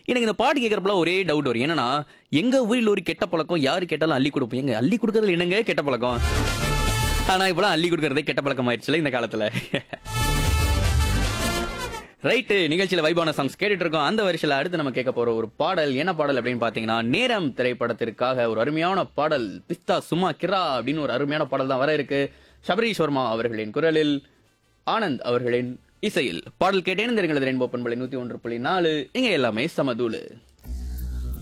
எனக்கு இந்த பாட்டு கேட்கறப்பல ஒரே டவுட் வரும் என்னன்னா எங்க ஊரில் ஒரு கெட்ட பழக்கம் யாரு கேட்டாலும் அள்ளி கொடுப்போம் எங்க அள்ளி கொடுக்கறதுல என்னங்க கெட்ட பழக்கம் ஆனா இப்பெல்லாம் அள்ளி கொடுக்கறதே கெட்ட பழக்கம் ஆயிடுச்சுல இந்த காலத்துல ரைட்டு நிகழ்ச்சியில வைபான சாங்ஸ் கேட்டுட்டு இருக்கோம் அந்த வருஷத்துல அடுத்து நம்ம கேட்க போற ஒரு பாடல் என்ன பாடல் அப்படின்னு பாத்தீங்கன்னா நேரம் திரைப்படத்திற்காக ஒரு அருமையான பாடல் பிஸ்தா சும்மா கிரா அப்படின்னு ஒரு அருமையான பாடல் தான் வர இருக்கு சபரீஷ் வர்மா அவர்களின் குரலில் ஆனந்த் அவர்களின் இசையில் பாடல் கேட்டேன் தெரிகிறது ரெயின்போ பண்பலை நூத்தி ஒன்று புள்ளி நாலு இங்க எல்லாமே சமதூளு